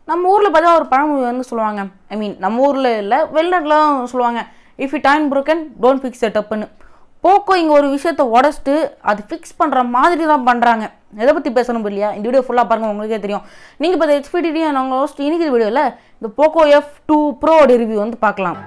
நம்ம ஊரில் பார்த்தா ஒரு பழமொழி வந்து சொல்லுவாங்க ஐ மீன் நம்ம ஊரில் இல்லை வெளிநாட்டில் தான் சொல்லுவாங்க இஃப் இட் டைம் broken டோன்ட் ஃபிக்ஸ் it upன்னு போக்கோ இங்கே ஒரு விஷயத்த உடச்சிட்டு அது ஃபிக்ஸ் பண்ணுற மாதிரி தான் பண்ணுறாங்க எதை பற்றி பேசணும் இல்லையா இந்த வீடியோ ஃபுல்லாக பாருங்கள் உங்களுக்கே தெரியும் நீங்கள் இப்போ ஹெச்பிடிடி நாங்கள் ஹோஸ்ட் இன்னைக்கு வீடியோவில் இந்த போக்கோ எஃப் டூ ப்ரோட ரிவ்யூ வந்து பார்க்கலாம்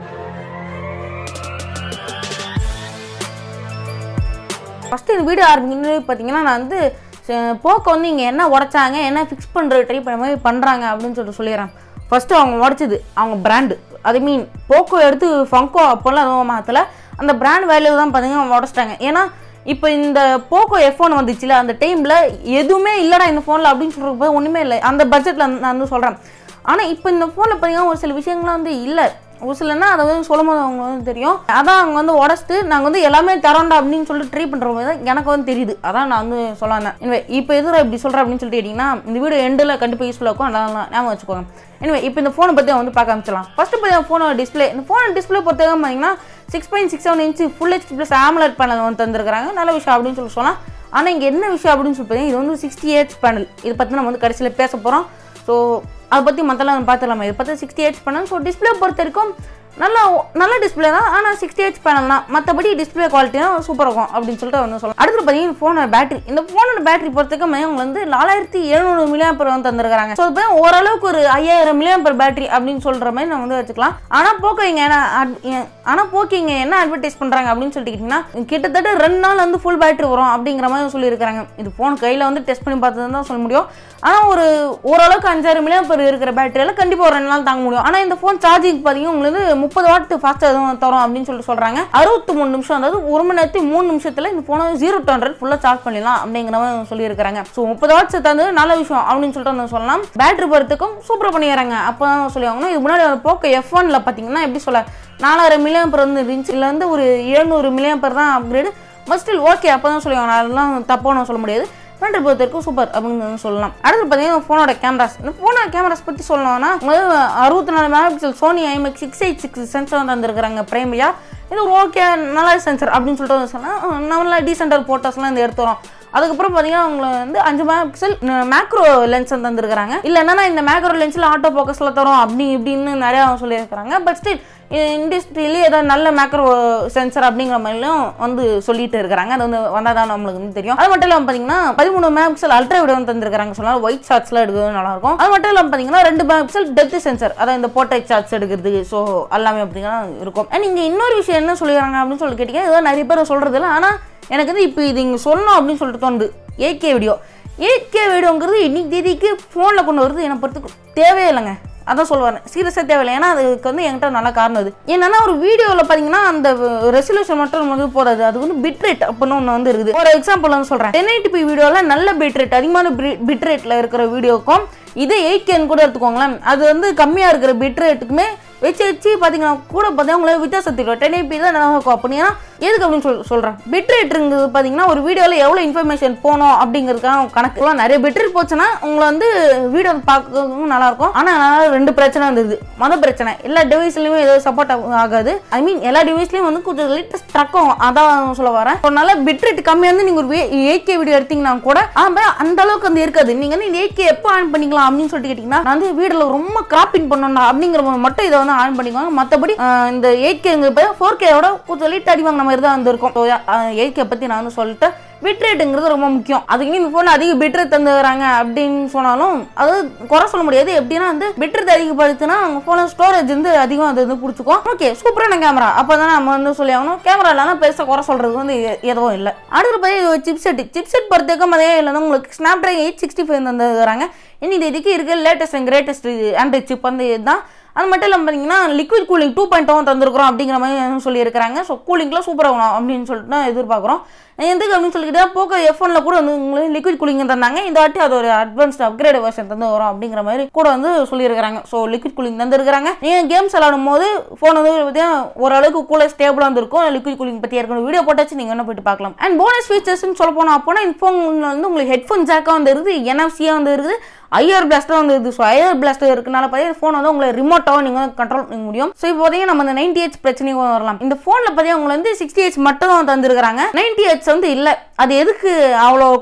ஃபஸ்ட்டு இந்த வீடியோ ஆரம்பிக்கணும் பார்த்தீங்கன்னா நான் வந்து ச- போக்கோ வந்து இங்கே என்ன உடைச்சாங்க என்ன ஃபிக்ஸ் பண்ணுற ட்ரை பண்ண மாதிரி பண்ணுறாங்க அப்படின்னு சொல்லிட்டு சொல்லிடுறேன் ஃபஸ்ட்டு அவங்க உடைச்சது அவங்க பிராண்டு அது மீன் போக்கோ எடுத்து ஃபங்கோ அப்போல்லாம் எதுவும் மாற்றல அந்த பிராண்ட் வேல்யூ தான் பார்த்தீங்கன்னா உடச்சிட்டாங்க ஏன்னா இப்போ இந்த போக்கோ எஃப்ஒன் வந்துச்சுல அந்த டைமில் எதுவுமே இல்லைடா இந்த ஃபோனில் அப்படின்னு சொல்கிறப்ப போது ஒன்றுமே இல்லை அந்த பட்ஜெட்டில் நான் வந்து சொல்கிறேன் ஆனால் இப்போ இந்த ஃபோனில் பார்த்தீங்கன்னா ஒரு சில விஷயங்கள்லாம் வந்து இல்லை ஒரு சிலன்னா அதை வந்து சொல்லும் போது அவங்க வந்து தெரியும் அதான் அவங்க வந்து உடச்சிட்டு நாங்கள் வந்து எல்லாமே தரோண்டா அப்படின்னு சொல்லிட்டு ட்ரை பண்ணுற போது தான் எனக்கு வந்து தெரியுது அதான் நான் வந்து சொல்ல வந்தேன் எனவே இப்போ எதிர இப்படி சொல்கிறேன் அப்படின்னு சொல்லிட்டு கேட்டிங்கன்னா இந்த வீடியோ எண்டில் கண்டிப்பாக யூஸ்ஃபுல்லாக இருக்கும் அதனால ஞாபகம் வச்சுக்கோங்க எனவே இப்போ இந்த ஃபோனை பற்றி வந்து பார்க்க ஆரம்பிச்சலாம் ஃபஸ்ட்டு பார்த்தீங்கன்னா ஃபோனோட டிஸ்பிளே இந்த ஃபோன் டிஸ்பிளே பொறுத்தவரை பார்த்தீங்கன்னா six point six seven inch full HD plus AMOLED panel வந்து தந்திருக்காங்க நல்ல விஷயம் அப்படின்னு சொல்லி சொல்லலாம் ஆனால் இங்கே என்ன விஷயம் அப்படின்னு சொல்லி பார்த்தீங்கன்னா இது வந்து சிக்ஸ்டி ஹெச் பேனல் இதை பற்றி நம்ம வந்து கடைசியில் பேச போகிறோம் ஸோ அதை பற்றி மற்றெல்லாம் பார்த்துலாமா இதை பற்றி sixty H panel so display பொறுத்த வரைக்கும் நல்ல நல்ல டிஸ்பிளே தான் ஆனால் சிக்ஸ்டி ஹெச் பேனல் தான் மற்றபடி டிஸ்பிளே குவாலிட்டினா சூப்பர் இருக்கும் அப்படின்னு சொல்லிட்டு வந்து சொல்லலாம் அடுத்து பார்த்தீங்கன்னா ஃபோனோட பேட்டரி இந்த ஃபோனோட பேட்டரி பொறுத்தவரைக்கும் அவங்க வந்து நாலாயிரத்தி எழுநூறு மில்லியம் பேர் வந்து தந்திருக்காங்க ஸோ இப்போ ஓரளவுக்கு ஒரு ஐயாயிரம் மில்லியம் பேர் பேட்டரி அப்படின்னு சொல்கிற மாதிரி நம்ம வந்து வச்சுக்கலாம் ஆனால் போக்கோ இங்கே என்ன ஆனால் போக்கோ இங்கே என்ன அட்வர்டைஸ் பண்ணுறாங்க அப்படின்னு சொல்லிட்டு கேட்டிங்கன்னா கிட்டத்தட்ட ரெண்டு நாள் வந்து ஃபுல் பேட்டரி வரும் அப்படிங்கிற மாதிரி சொல்லியிருக்காங்க இது ஃபோன் கையில் வந்து டெஸ்ட் பண்ணி பார்த்தது தான் சொல்ல முடியும் ஆனால் ஒரு ஓரளவுக்கு அஞ்சாயிரம் மில்லியம் பேர் இருக்கிற பேட்டரியால் கண்டிப்பாக ஒரு ரெண்டு நாள் தாங்க முடியும் ஆனால் இந்த ஃபோன் சார்ஜிங் பார்த்தீங்கன்னா உங்களுக்கு முப்பது வாட் ஃபாஸ்ட்டாக எதுவும் தரும் அப்படின்னு சொல்லிட்டு சொல்கிறாங்க அறுபத்தி மூணு நிமிஷம் அதாவது ஒரு மணி நேரத்துக்கு மூணு நிமிஷத்தில் இந்த ஃபோனை ஜீரோ டு ஹண்ட்ரட் ஃபுல்லாக சார்ஜ் பண்ணிடலாம் அப்படிங்கிற மாதிரி சொல்லியிருக்காங்க ஸோ முப்பது வாட்ஸ் தந்து நல்ல விஷயம் அப்படின்னு சொல்லிட்டு வந்து சொல்லலாம் பேட்டரி பொறுத்துக்கும் சூப்பராக பண்ணிடுறாங்க அப்போ தான் சொல்லுவாங்கன்னா இது முன்னாடி போக்கோ எஃப் ஒன்ல பார்த்தீங்கன்னா எப்படி சொல்ல நாலாயிரம் மில்லியம் பேர் வந்து இருந்துச்சு இல்லை வந்து ஒரு எழுநூறு மில்லியம் பேர் தான் அப்கிரேடு பட் ஸ்டில் ஓகே அப்போ தான் சொல்லுவாங்க அதெல்லாம் தப்பாக நான் சொல்ல முடியாது பேட்டரி பொறுத்தவரைக்கும் சூப்பர் அப்படின்னு வந்து சொல்லலாம் அடுத்து பார்த்தீங்கன்னா ஃபோனோட கேமராஸ் இந்த ஃபோனோட கேமராஸ் பற்றி சொல்லணும்னா உங்களுக்கு அறுபத்தி நாலு mega pixel Sony IMX six eight six sensor வந்து வந்திருக்காங்க பிரைமரியா இது ஒரு ஓகே நல்ல சென்சர் அப்படின்னு சொல்லிட்டு வந்து சொன்னால் நல்லா டீசென்டர் ஃபோட்டோஸ்லாம் இந்த எடுத்து வரும் அதுக்கப்புறம் பார்த்தீங்கன்னா அவங்க வந்து அஞ்சு மெகா பிக்சல் மேக்ரோ லென்ஸ் வந்து தந்திருக்காங்க இல்லை என்னன்னா இந்த மேக்ரோ லென்ஸில் ஆட்டோ ஃபோக்கஸில் தரும் அப்படி இப்படின்னு நிறையா சொல்லியிருக்காங்க பட் ஸ்டில் இண்டஸ்ட்ரியிலே ஏதாவது நல்ல மேக்ரோ சென்சர் அப்படிங்கிற மாதிரிலும் வந்து சொல்லிட்டு இருக்கிறாங்க அது வந்து வந்தால் தான் நம்மளுக்கு வந்து தெரியும் அது மட்டும் இல்லாமல் பார்த்தீங்கன்னா பதிமூணு மெகா பிக்சல் அல்ட்ரா வீடியோ வந்து தந்திருக்காங்க சொன்னால் ஒயிட் ஷார்ட்ஸ்லாம் எடுக்கிறது நல்லா இருக்கும் அது மட்டும் இல்லாமல் பார்த்தீங்கன்னா ரெண்டு மெகா பிக்சல் டெப்த் சென்சர் அதாவது இந்த போர்ட்ரேட் ஷார்ட்ஸ் எடுக்கிறது ஸோ எல்லாமே அப்படிங்கன்னா இருக்கும் அண்ட் இங்கே இன்னொரு விஷயம் என்ன சொல்லிடுறாங்க அப்படின்னு சொல்லி கேட்டீங்க ஏதோ நிறைய பேர் சொல்கிறது இல்லை ஆனால் எனக்கு வந்து இப்போ இது இங்கே சொல்லணும் அப்படின்னு சொல்லிட்டு தோணுது ஏகே வீடியோ ஏகே வீடியோங்கிறது இன்னைக்கு தேதிக்கு ஃபோனில் கொண்டு வருது என்னை பொறுத்துக்கு தேவையே இல்லைங்க அதான் சொல்லுவார் சீரியஸாக தேவையில்லை ஏன்னா அதுக்கு வந்து என்கிட்ட நல்ல காரணம் அது என்னன்னா ஒரு வீடியோவில் பார்த்தீங்கன்னா அந்த ரெசல்யூஷன் மட்டும் நமக்கு போடாது அது வந்து பிட் ரேட் அப்படின்னு ஒன்று வந்து இருக்குது ஒரு எக்ஸாம்பிள் வந்து சொல்கிறேன் டென் எயிட்டி வீடியோவில் நல்ல பிட் ரேட் அதிகமான பிட் ரேட்டில் இருக்கிற வீடியோக்கும் இதே எயிட் கேன் கூட எடுத்துக்கோங்களேன் அது வந்து கம்மியாக இருக்கிற பிட் ரேட்டுக்குமே வச்சு வச்சு பார்த்தீங்கன்னா கூட பார்த்தீங்கன்னா உங்களுக்கு வித்தியாசம் தெரியும் டென் ஐபி தான் நல்லா இருக்கும் அப்படின்னா எதுக்கு அப்படின்னு சொல் சொல்கிறேன் பிட் ரேட்டுங்கிறது பார்த்தீங்கன்னா ஒரு வீடியோவில் எவ்வளோ இன்ஃபர்மேஷன் போகணும் அப்படிங்கிறதுக்காக கணக்கு எல்லாம் நிறைய பிட் ரேட் போச்சுன்னா உங்களை வந்து வீடியோ பார்க்கவும் நல்லாயிருக்கும் ஆனால் அதனால ரெண்டு பிரச்சனை இருந்தது மொதல் பிரச்சனை எல்லா டிவைஸ்லையுமே எதுவும் சப்போர்ட் ஆகாது ஐ மீன் எல்லா டிவைஸ்லையும் வந்து கொஞ்சம் லேட்டஸ்ட் ட்ரக்கும் அதான் சொல்ல வரேன் அதனால பிட் ரேட் கம்மியாக வந்து நீங்கள் ஒரு எயிட் கே வீடியோ எடுத்தீங்கன்னா கூட ஆனால் அந்த அளவுக்கு வந்து இருக்காது நீங்கள் வந்து இந்த எயிட் கே எப்போ ஆன் பண்ணிக்கலாம் அப்படின்னு சொல்லிட்டு கேட்டிங்கன்னா நான் வந்து வீடியோவில் ரொம்ப கிராப்பிங் பண்ணணும் அப்படிங்கிற மட்டும் இதை வந்து ஆன் பண்ணிக்குவாங்க மற்றபடி இந்த எயிட் கேங்கிறது ஃபோர் கேவோட கொஞ்சம் லேட் அடி வாங்கின மாதிரி தான் வந்து இருக்கும் எயிட் கே பற்றி நான் வந்து சொல்லிட்டு பிட் ரேட்டுங்கிறது ரொம்ப முக்கியம் அதுக்கு இந்த ஃபோன் அதிக பிட் ரேட் தந்துக்கிறாங்க அப்படின்னு சொன்னாலும் அது குறை சொல்ல முடியாது எப்படின்னா வந்து பிட் ரேட் அதிகப்படுத்தினா அவங்க ஃபோனில் ஸ்டோரேஜ் வந்து அதிகம் அது வந்து பிடிச்சிக்கும் ஓகே சூப்பரான கேமரா அப்போ தான் நம்ம வந்து சொல்லி ஆகணும் கேமரா இல்லாமல் பெருசாக குறை சொல்கிறது வந்து எ- எதுவும் இல்லை அடுத்து போய் இது சிப் செட் சிப் செட் பொறுத்தவரைக்கும் அதே இல்லை உங்களுக்கு Snapdragon eight sixty five தந்துக்கிறாங்க இன்னைக்கு இதுக்கு இருக்க latest and greatest Android chip வந்து இதுதான் அது மட்டும் இல்லாமல் பார்த்தீங்கன்னா liquid cooling two point two தந்திருக்கிறோம் அப்படிங்கிற மாதிரி சொல்லியிருக்கிறாங்க ஸோ கூலிங்லாம் சூப்பராக அப்படின்னு சொல்லிட்டு தான் எதிர்பார்க்குறோம் எதுக்கு அப்படின்னு சொல்லிக்கிட்டா போக்கோ எஃப் ஒன்ல கூட வந்து உங்களுக்கு லிக்விட் கூலிங் தந்தாங்க இந்த வாட்டி அது ஒரு அட்வான்ஸ்ட் அப்கிரேட் வெர்ஷன் தந்து வரும் அப்படிங்கிற மாதிரி கூட வந்து சொல்லியிருக்காங்க ஸோ லிக்விட் கூலிங் தந்துருக்காங்க நீங்கள் கேம்ஸ் விளாடும் போது ஃபோன் வந்து பார்த்தீங்கன்னா ஓரளவுக்கு கூட ஸ்டேபிளாக இருந்திருக்கும் லிக்விட் கூலிங் பற்றி ஏற்கனவே வீடியோ போட்டாச்சு நீங்கள் என்ன போயிட்டு பார்க்கலாம் அண்ட் போனஸ் ஃபீச்சர்ஸ்னு சொல்ல போனோம் அப்போனா இந்த ஃபோன் வந்து உங்களுக்கு ஹெட்ஃபோன் ஜாக்காக வந்து இருக்குது என்எஃப்சியாக வந்து இருக்குது ஐஆர் பிளாஸ்டர் வந்து இருக்குது ஸோ ஐஆர் பிளாஸ்டர் இருக்கனால பார்த்தீங்கன்னா ஃபோன் வந்து உங்களை ரிமோட்டாக நீங்கள் கண்ட்ரோல் பண்ண முடியும் ஸோ இப்போ பார்த்தீங்கன்னா நம்ம இந்த நைன்டி ஹெச் பிரச்சனையும் வரலாம் இந்த ஃபோனில் பார்த்தீங்கன்னா உங்களுக்கு வந்து சிக்ஸ்டி ஹெச் மட்டும் தான் தந்துருக்காங்க நைன்டி ஹெச் வந்து இல்லை அது எதுக்கு அவ்வளோ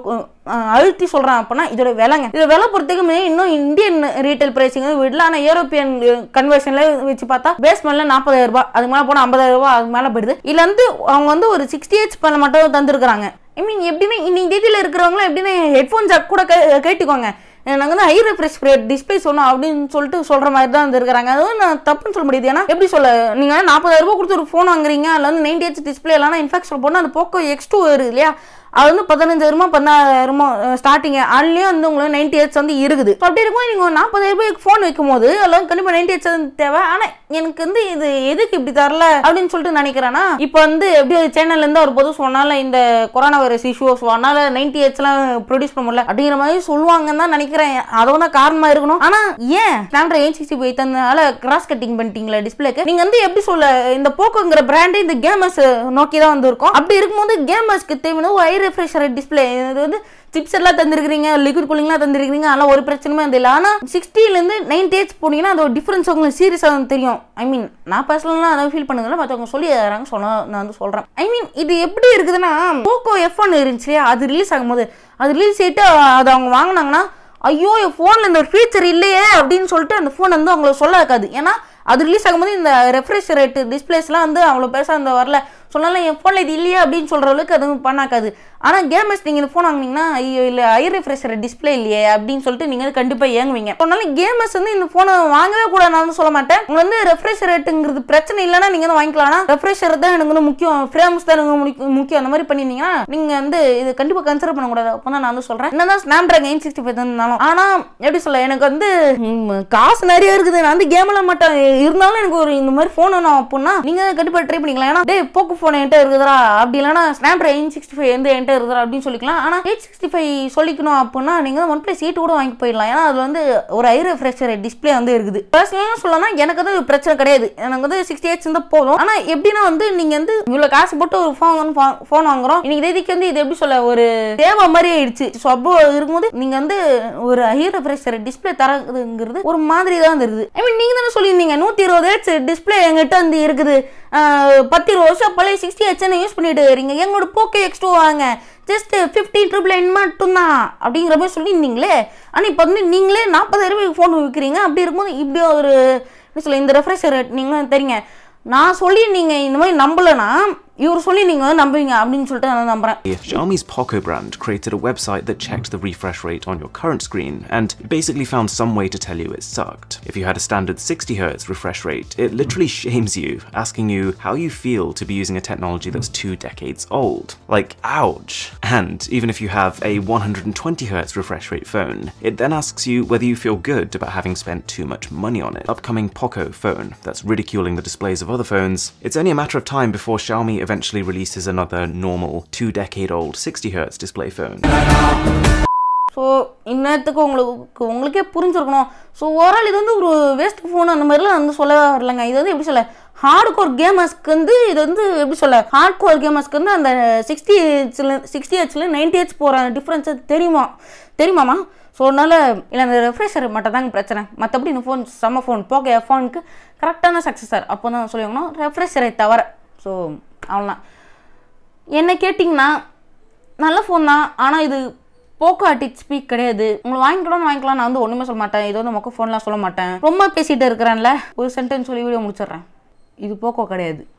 அஹ், அழுத்தி சொல்கிறேன் அப்படின்னா இதோட விலைங்க இதோட விலை பொறுத்தவரைக்கும் இன்னும் இந்தியன் ரீட்டைல் ப்ரைஸிங் விடல ஆனால் யூரோப்பியன் கன்வர்ஷனில் வச்சு பார்த்தா பேஸ்மெண்ட்ல நாற்பதாயிரம் ரூபாய் அதுக்கு மேலே போனால் ஐம்பதாயிரம் ரூபாய் அதுக்கு மேலே போயிடுது இதில் வந்து அவங்க வந்து ஒரு சிக்ஸ்டி ஹெச் பண்ண மட்டும் தந்துருக்குறாங்க ஐ மீன் எப்படின்னா இன்னைக்கு தேதியில் இருக்கிறவங்களும் எப்படின்னா ஹெட்ஃபோன் ஜாக் கூட கே- கேட்டுக்கோங்க நாங்கள் வந்து ஹை ரெஃப்ரெஷ் ரேட் டிஸ்பிளே சொன்னோம் அப்படின்னு சொல்லிட்டு சொல்கிற மாதிரி தான் இருந்திருக்காங்க அதுவும் நான் தப்புன்னு சொல்ல முடியாது ஏன்னா எப்படி சொல்ல நீங்கள் நாற்பதாயிரம் ரூபாய் கொடுத்து ஒரு ஃபோன் வாங்குறீங்க அதில் வந்து நைன்டி ஹெச் டிஸ்பிளே எல்லாம் இன்ஃபேக்ட் சொல்ல போனால் அந்த போக்கோ எக்ஸ் டூ வருது இல்லையா அது வந்து பதினஞ்சாயிரமா பதினாயிரமோ ஸ்டார்டிங் அதுலேயும் வந்து உங்களுக்கு நைன்டி ஹெச் வந்து இருக்குது So அப்படி இருக்கும்போது நீங்கள் நாற்பதாயிரம் ரூபாய்க்கு ஃபோன் வைக்கும் போது அதில் கண்டிப்பாக நைன்டி ஹெச் தேவை ஆனால் எனக்கு வந்து இது எதுக்கு இப்படி தரல அப்படின்னு சொல்லிட்டு நினைக்கிறேன்னா இப்போ வந்து எப்படி சேனல்ல இருந்து ஒரு பொது சொன்னால இந்த கொரோனா வைரஸ் இஷ்யூஸ் அதனால நைன்டி ஹெச்லாம் ப்ரொடியூஸ் பண்ண முடியல அப்படிங்கிற மாதிரி சொல்லுவாங்கன்னு தான் நினைக்கிறேன் அதோட காரணமா இருக்கணும் ஆனா ஏன் ஸ்னாப்டிராகன் எயிட் சிக்ஸ்டி ஃபைவ் தந்தனால கிராஸ் கட்டிங் பண்ணிட்டீங்களா டிஸ்பிளேக்கு நீங்க வந்து எப்படி சொல்ல இந்த போக்கோங்கிற பிராண்டு இந்த கேமர்ஸ் நோக்கி தான் வந்திருக்கும் அப்படி இருக்கும்போது கேமர்ஸ்க்கு தேவையான ஒரு ஹை ரெஃப்ரெஷர் டிஸ்பிளே இது வந்து சிப்ஸ் எல்லாம் தந்திருக்கிறீங்க லிக்விட் கூலிங்லாம் தந்திருக்கிறீங்க அதெல்லாம் ஒரு பிரச்சனையுமே வந்து இல்லை ஆனால் சிக்ஸ்டிலேருந்து நைன் டேட்ஸ் போனீங்கன்னா அதோட டிஃப்ரென்ஸ் உங்களுக்கு சீரியஸாக தெரியும் ஐ மீன் நான் பர்சனலாக அதை ஃபீல் பண்ணுங்கல்ல மற்றவங்க சொல்லி தராங்க சொன்ன நான் வந்து சொல்கிறேன் ஐ மீன் இது எப்படி இருக்குதுன்னா போக்கோ எஃப் ஒன் இருந்துச்சு இல்லையா, அது ரிலீஸ் ஆகும்போது அது ரிலீஸ் ஆகிட்டு அது அவங்க வாங்கினாங்கன்னா ஐயோ என் ஃபோனில் இந்த ஒரு ஃபீச்சர் இல்லையே அப்படின்னு சொல்லிட்டு அந்த ஃபோன் வந்து அவங்களுக்கு சொல்ல இருக்காது ஏன்னா அது ரிலீஸ் ஆகும்போது இந்த ரெஃப்ரெஷரேட் டிஸ்பிளேஸ்லாம் வந்து அவ்வளோ பெருசாக அந்த வரல சொன்னாலும் என் ஃபோனில் இது இல்லையா அப்படின்னு சொல்கிற அளவுக்கு அதுவும் பண்ணாக்காது ஆனால் கேமர்ஸ் நீங்கள் இந்த ஃபோன் வாங்கினீங்கன்னா ஐயோ இல்லை ஐ ரெஃப்ரெஷர் டிஸ்பிளே இல்லையே அப்படின்னு சொல்லிட்டு நீங்கள் கண்டிப்பாக ஏங்குவீங்க சொன்னாலும் கேமர்ஸ் வந்து இந்த ஃபோனை வாங்கவே கூடாது நான் சொல்ல மாட்டேன் உங்களுக்கு வந்து ரெஃப்ரெஷரேட்டுங்கிறது பிரச்சனை இல்லைன்னா நீங்கள் வந்து வாங்கிக்கலாம் ரெஃப்ரெஷர் தான் எனக்கு வந்து முக்கியம் ஃப்ரேம்ஸ் தான் எனக்கு முக்கியம் முக்கியம் அந்த மாதிரி பண்ணியிருந்தீங்கன்னா நீங்கள் வந்து இது கண்டிப்பாக கன்சிடர் பண்ணக்கூடாது அப்போ தான் நான் வந்து சொல்கிறேன் என்னதான் Snapdragon eight sixty five இருந்தாலும் ஆனால் எப்படி சொல்ல எனக்கு வந்து ம், காசு நிறைய இருக்குது நான் வந்து கேம்லாம் மாட்டேன் இருந்தாலும் எனக்கு ஒரு இந்த மாதிரி ஃபோன் வேணும் அப்படின்னா நீங்கள் கண்டிப்பாக ட்ரை பண்ணிக்கலாம் ஏன்னா டே போக்கு ஃபோன் என்கிட்ட இருக்குதுடா அப்படி இல்லைன்னா Snapdragon eight sixty five எந்த என்கிட்ட இருக்குதுடா அப்படின்னு சொல்லிக்கலாம் ஆனால் எயிட் சிக்ஸ்டி ஃபைவ் சொல்லிக்கணும் அப்படின்னா நீங்கள் ஒன் பிளஸ் எயிட் கூட வாங்கி போயிடலாம் ஏன்னா அது வந்து ஒரு ஐ ரெஃப்ரெஷர் டிஸ்பிளே வந்து இருக்குது பர்சனலாக சொல்லலாம் எனக்கு வந்து பிரச்சனை கிடையாது எனக்கு வந்து சிக்ஸ்டி எயிட்ஸ் இருந்தால் போதும் ஆனால் எப்படின்னா வந்து நீங்கள் வந்து இவ்வளோ காசு போட்டு ஒரு ஃபோன் ஃபோன் வாங்குறோம் இன்னைக்கு தேதிக்கு வந்து இது எப்படி சொல்ல ஒரு தேவை மாதிரி ஆயிடுச்சு ஸோ அப்போ இருக்கும்போது நீங்கள் வந்து ஒரு ஹை ரெஃப்ரெஷர் டிஸ்பிளே தரதுங்கிறது ஒரு மாதிரி தான் இருக்குது ஐ மீன் நீங்கள் தானே சொல்லியிருந்தீங்க நூற்றி இருபது ஹெச் டிஸ்பிளே எங்கிட்ட வந்து இருக்குது ஆஹ் பத்து இருபது வருஷம் பழைய சிக்ஸ்டி ஹெச்னு யூஸ் பண்ணிட்டு இருக்கீங்க எங்களோட போக்கோ எக்ஸ் டூ வாங்க ஜஸ்ட் ஃபிஃப்டி ட்ரிபிள் நைன் மட்டும்தான் அப்படிங்கிற மாதிரி சொல்லியிருந்தீங்களே ஆனால் இப்போ வந்து நீங்களே நாற்பதாயிரம் ரூபாய்க்கு ஃபோன் விற்கிறீங்க அப்படி இருக்கும்போது இப்படி ஒரு என்ன சொல்ல இந்த ரெஃப்ரெஷர் ரேட் நீங்கள் தெரியுங்க நான் சொல்லி நீங்கள் இந்த மாதிரி நம்பலைன்னா இவர் சொல்லி நீங்கள் வந்து நம்புவீங்க அப்படின்னு சொல்லிட்டு நான் நம்புறேன் Xiaomi's Poco brand created a website that checked the refresh rate on your current screen and basically found some way to tell you it sucked. If you had a standard 60Hz refresh rate, it literally shames you, asking you how you feel to be using a technology that's two decades old. Like, ouch. And even if you have a 120Hz refresh rate phone, it then asks you whether you feel good about having spent too much money on it. Upcoming Poco phone that's ridiculing the displays of other phones, it's only a matter of time before Xiaomi eventually releases another normal two decade old 60Hz display phone. So இன்னத்துக்கு உங்களுக்கு உங்களுக்கே புரிஞ்சிருக்கணும் so overall இது வந்து ஒரு waste phone அந்த மாதிரிலாம் வந்து சொல்ல வரலங்க இது வந்து எப்படி சொல்ல ஹார்ட் கோர் கேமர்ஸ்க்கு வந்து இது வந்து எப்படி சொல்ல ஹார்ட் கோர் கேமர்ஸ்க்கு வந்து அந்த சிக்ஸ்டி ஹெச்ல சிக்ஸ்டி ஹெச்ல நைன்டி ஹெச் போகிற டிஃப்ரென்ஸ் தெரியுமா தெரியுமாமா ஸோ அதனால இல்லை அந்த ரெஃப்ரெஷர் மட்டும் தாங்க பிரச்சனை மற்றபடி இந்த ஃபோன் செம்ம ஃபோன் போக ஃபோனுக்கு கரெக்டான சக்ஸஸர் அப்போ தான் சொல்லுவாங்கன்னா ரெஃப்ரெஷரை தவிர ஸோ அவ்வளோதான் என்ன கேட்டிங்கன்னா நல்ல ஃபோன் தான் ஆனால் இது போக்கோ அட்டிச் ஸ்பீக் கிடையாது உங்களை வாங்கிக்கலாம் வாங்கிக்கலாம் நான் வந்து ஒன்றுமே சொல்ல மாட்டேன் இது வந்து மொக்க ஃபோன்லாம் சொல்ல மாட்டேன் ரொம்ப பேசிட்டு இருக்கிறேன்ல ஒரு சென்டென்ஸ் சொல்லி வீடியோ முடிச்சிடுறேன் இது போக்கோ கிடையாது